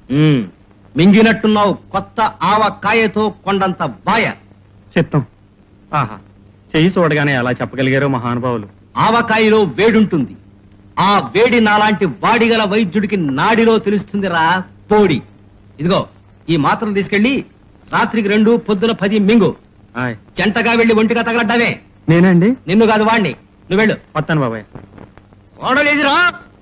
ఉమ్, మింగినట్టున్నావు కొత్త ఆవకాయతో కొండంత బాయ చిత్తం ఆహా చెయ్యి చూడగానే అలా చెప్పగలిగారో మహానుభావులు ఆవకాయలో వేడుంటుంది ఆ వేడి నాలాంటి వాడిగల వైద్యుడికి నాడిలో తెలుస్తుందిరా పోడి ఇదిగో ఈ మాత్రం తీసుకెళ్లి రాత్రికి రెండు పొద్దున పది మింగు ఆయ్ జంటగా వెళ్లి ఒంటిగా తగలడ్డావే నేనండి నిన్ను కాదు వాణ్ణి నువ్వు వెళ్ళు వస్తాను బాబాయ్ గోడలేదురా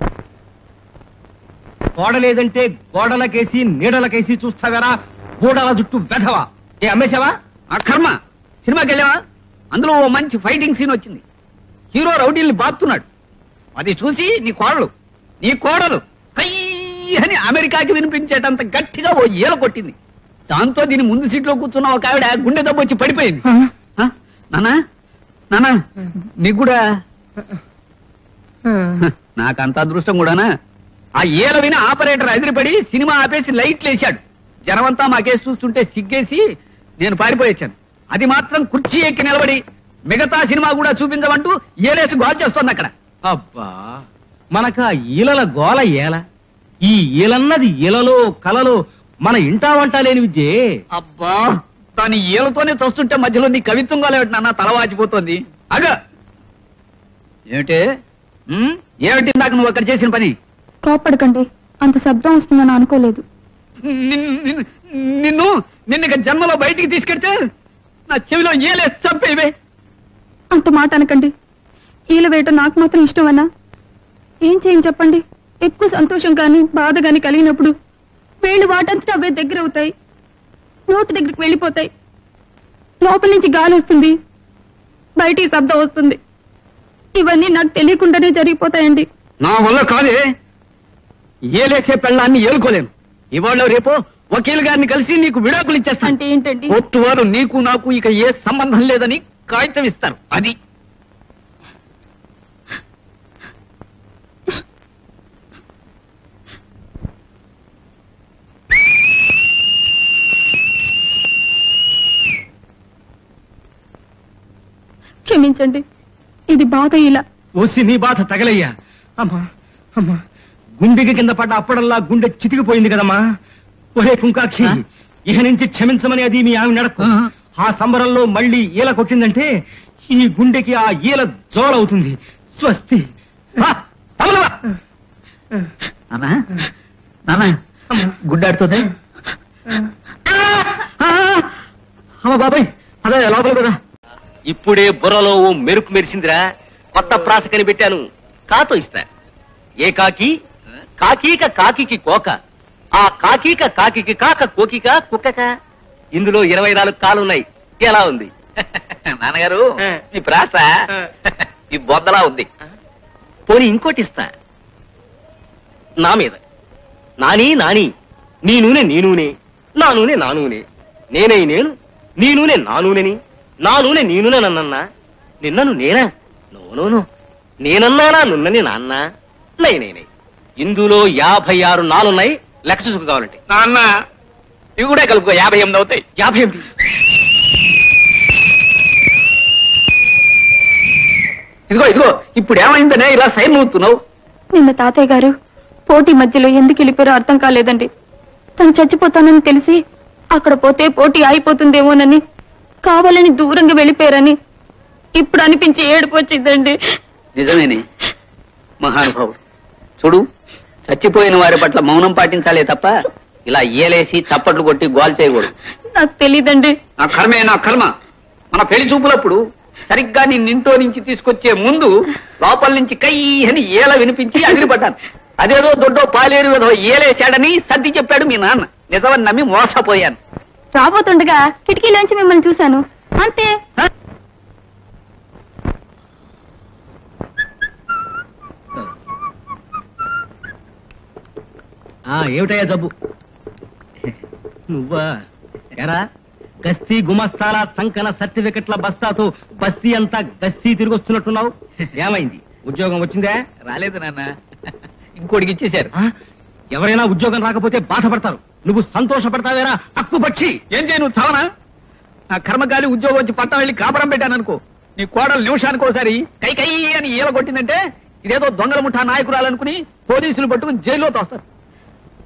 గోడలేదంటే గోడలకేసి నీడలకేసి చూస్తావేరా గూడల జుట్టు వెధవా ఏ అమ్మేశావా ఆ కర్మ సినిమాకి వెళ్ళావా అందులో ఓ మంచి ఫైటింగ్ సీన్ వచ్చింది హీరో రౌడీల్ని బాస్తున్నాడు అది చూసి నీ కోడలు నీ కోడలు కయ్యి అని అమెరికాకి వినిపించేటంత గట్టిగా ఓ ఈల కొట్టింది దాంతో దీని ముందు సీట్లో కూర్చున్న ఒక ఆవిడ గుండె దెబ్బ వచ్చి పడిపోయింది ఆ? నానా నానా నీకు కూడా నాకంత అదృష్టం కూడానా ఆ ఏల విని ఆపరేటర్ ఎదిరిపడి సినిమా ఆపేసి లైట్లు వేశాడు జనమంతా మా కేసు చూస్తుంటే సిగ్గేసి నేను పారిపోయొచ్చాను అది మాత్రం కుర్చీ ఎక్కి నిలబడి మిగతా సినిమా కూడా చూపించమంటూ ఏలేసి గోల్ చేస్తోంది అక్కడ అబ్బా మనక ఈలల గోల ఏల ఈ ఈలన్నది ఈలలో కలలో మన ఇంటా వంట లేని విద్యే అబ్బా దాని ఏలతోనే చూస్తుంటే మధ్యలో నీ కవిత్వం గోలేమిటి నాన్న తల వాచిపోతోంది అగ ఏమిటి ఉమ్? ఏమిటి ఇందాక నువ్వు అక్కడ చేసిన పని కోపడకండి అంత శబ్దం వస్తుందని అనుకోలేదు నిన్ను నిన్ను- నిన్ను నిన్ను ఇక జన్మలో బయటికి తీసుకెళ్తే నా చెవిలో ఏలే చంపేవే అంత మాట అనకండి ఈల వేయటం నాకు మాత్రం ఇష్టమన్నా ఏం చేయని చెప్పండి ఎక్కువ సంతోషం కానీ బాధ కానీ కలిగినప్పుడు వేళ్ళు వాటంతటా అవే దగ్గర అవుతాయి నోటి దగ్గరికి వెళ్ళిపోతాయి లోపల నుంచి గాలి వస్తుంది బయటికి శబ్దం వస్తుంది ఇవన్నీ నాకు తెలియకుండానే జరిగిపోతాయండి నా వల్ల కాదే ఏలేసే పెళ్ళాన్ని ఏలుకోలేను ఇవాళ రేపు వకీల్ గారిని కలిసి నీకు విడాకులు ఇచ్చేస్తాను అంటే ఏంటండి కోర్టు వారు నీకు నాకు ఇక ఏ సంబంధం లేదని కాగితం ఇస్తారు అది క్షమించండి ఇది బాధ ఇలా ఓసి నీ బాధ తగలయ్యా అమ్మా అమ్మా గుండెకి కింద పడ్డ అప్పడల్లా గుండె చితికిపోయింది కదమ్మా ఒరే కుంకాక్షి ఆ? ఇహ నుంచి క్షమించమని అది మీ ఆమె నడకు ఆ. ఆ సంబరంలో మళ్ళీ ఈల కొట్టిందంటే ఈ గుండెకి ఆ ఈల జోలవుతుంది స్వస్తి రా, తగలు రా. నాన్నా నాన్నా గుడ్డాడుతుంది అమ్మ బాబాయ్ అదే లోపల కదా ఇప్పుడే బుర్రలో ఓ మెరుపు మెరిసిందిరా కొత్త ప్రాస కనిపెట్టాను కాతో ఇస్తా ఏ కాకి కాకీక కాకికి కోక ఆ కాకీక కాకికి కాక కోకిక కుక్కక ఇందులో ఇరవై నాలుగు కాలున్నాయి ఎలా ఉంది నాన్నగారు ఆ. ఈ ప్రాస ఆ. ఈ బొద్దలా ఉంది పోనీ ఇంకోటి ఇస్తా నా మీద నాని నాని నీ నూనె నీ నూనె నా నూనె నా నూనె నేనై నేను నీ నూనె నా నూనెని నా నూనె నీ నూనె నన్నన్నా నిన్నను నేనా నోనోను నేనన్నానా నున్నని నాన్న నేనే ఇందులో యాభై ఆరు నాలున్నాయి లెక్క చూసుకు కావాలంటే నాన్న ఇవి కూడా కలుపుకో యాభై ఎనిమిది అవుతాయి యాభై ఎనిమిది ఇదిగో ఇదిగో ఇప్పుడు ఏమైందనే ఇలా సైన్ అవుతున్నావు నిన్న తాతయ్య గారు పోటీ మధ్యలో ఎందుకు వెళ్ళిపోయారో అర్థం కాలేదండి తను చచ్చిపోతానని తెలిసి అక్కడ పోతే పోటీ అయిపోతుందేమోనని కావాలని దూరంగా వెళ్ళిపోయారని ఇప్పుడు అనిపించి ఏడుపు వచ్చిందండి నిజమేనే మహానుభావుడు చూడు చచ్చిపోయిన వారి పట్ల మౌనం పాటించాలే తప్ప ఇలా ఏలేసి చప్పట్లు కొట్టి గోల్ చేయకూడదు నాకు తెలీదండి నా కర్మే నా కర్మ మన పెళ్లి చూపులప్పుడు సరిగ్గా నీ నింటో నుంచి తీసుకొచ్చే ముందు లోపల నుంచి కై అని ఏల వినిపించి అదిరిపడ్డాను అదేదో దొడ్డో పాలేరు విధవ ఏలేశాడని సర్ది చెప్పాడు మీ నాన్న నిజమని నమ్మి మోసపోయాను రాబోతుండగా కిటికీలోంచి మిమ్మల్ని చూశాను అంతే ఆ ఏమిటయ్యా జబ్బు నువ్వా ఎరా గస్తీ గుమస్తాల చంకన సర్టిఫికెట్ల బస్తాతో బస్తీ అంతా గస్తీ తిరిగొస్తున్నట్టున్నావు ఏమైంది ఉద్యోగం వచ్చిందే రాలేదు నాన్న ఇంకోటికి ఇచ్చేశారు ఆ? ఎవరైనా ఉద్యోగం రాకపోతే బాధపడతారు నువ్వు సంతోషపడతావేరా హక్కు పక్షి ఏం చేయను నువ్వు చావనా నా కర్మకాలి ఉద్యోగం వచ్చి పట్టం వెళ్ళి కాపురం పెట్టాను అనుకో నీ కోడలు నిమిషానికి ఒకసారి కై కై అని ఈల కొట్టిందంటే ఇదేదో దొంగల ముఠా నాయకురాలనుకుని పోలీసులు పట్టుకుని జైల్లో తోస్తారు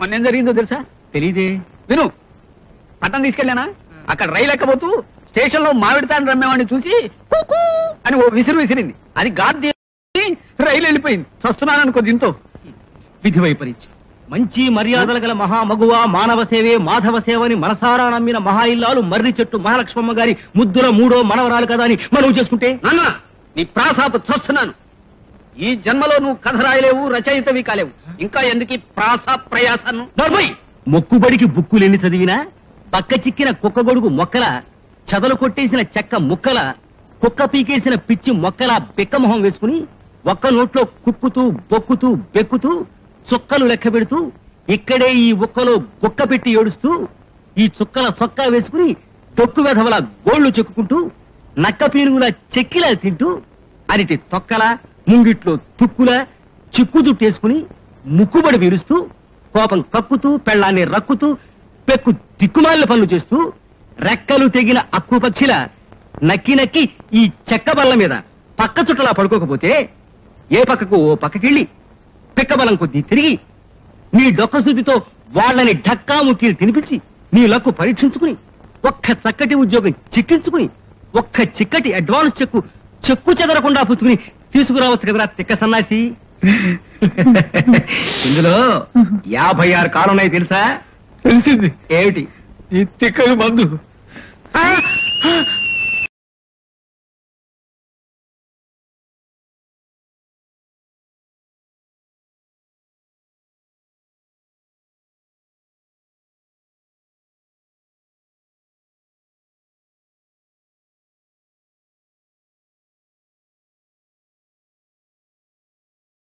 మొన్న ఏం జరిగిందో తెలుసా తెలీదే విను పట్టణం తీసుకెళ్ళానా అక్కడ రైలు ఎక్కబోతూ స్టేషన్ లో మామిడి తాండ్ర రమ్మేవాడిని చూసి "కుకూ" అని ఓ విసిరు విసిరింది అది గాడి రైలు వెళ్ళిపోయింది చస్తున్నాను దీంతో విధి వైపరీత్యం మంచి మర్యాదలు గల మహామగువ మానవ సేవే మాధవ సేవని మనసారా నమ్మిన మహా ఇల్లాలు మర్రి చెట్టు మహాలక్ష్మమ్మ గారి ముద్దుల మూడో మనవరాలు కదా అని మనవి చేసుకుంటే నాన్న నీ ప్రాసాపు చస్తున్నాను ఈ జన్మలో నువ్వు కథ రాయలేవు రచయితవి కాలేవు ఇంకా ఎందుకు ఈ ప్రాస ప్రయాసను నర్మయ్ మొక్కుబడికి బుక్కులెన్ని చదివినా పక్క చిక్కిన కుక్క గొడుగు మొక్కల చదలు కొట్టేసిన చెక్క ముక్కల కుక్క పీకేసిన పిచ్చి మొక్కల బిక్కమొహం వేసుకుని ఒక్క నోట్లో కుక్కుతూ బొక్కుతూ బెక్కుతూ చుక్కలు లెక్క పెడుతూ ఇక్కడే ఈ ఉక్కలో గుక్క పెట్టి ఏడుస్తూ ఈ చుక్కల చొక్కా వేసుకుని డొక్కు వెధవల గోళ్లు చెక్కుకుంటూ నక్క పీనుగుల చెక్కిలా తింటూ అరిటి తొక్కల ముంగిట్లో తుక్కుల చిక్కు జుట్టేసుకుని ముక్కుబడి విరుస్తూ కోపం కక్కుతూ పెళ్ళాన్ని రక్కుతూ పెక్కు దిక్కుమాలిన పనులు చేస్తూ రెక్కలు తెగిన అక్కు పక్షిల నక్కి నక్కి ఈ చెక్క బల్ల మీద పక్క చుట్టలా పడుకోకపోతే ఏ పక్కకు ఓ పక్కకెళ్ళి పిక్క బలం కొద్దీ తిరిగి నీ డొక్క శుద్ధితో వాళ్ళని ఢక్కా ముక్కీలు తినిపించి నీ లక్కు పరీక్షించుకుని ఒక్క చక్కటి ఉద్యోగం చిక్కించుకుని ఒక్క చిక్కటి అడ్వాన్స్ చెక్కు చెక్కు చెదరకుండా పుచ్చుకుని తీసుకురావచ్చు కదరా తిక్క సన్నాసి ఇందులో యాభై ఆరు కాలం ఉన్నాయి తెలుసా తెలిసింది ఏమిటి ఈ తిక్కలు మందు ఆ! ఆ!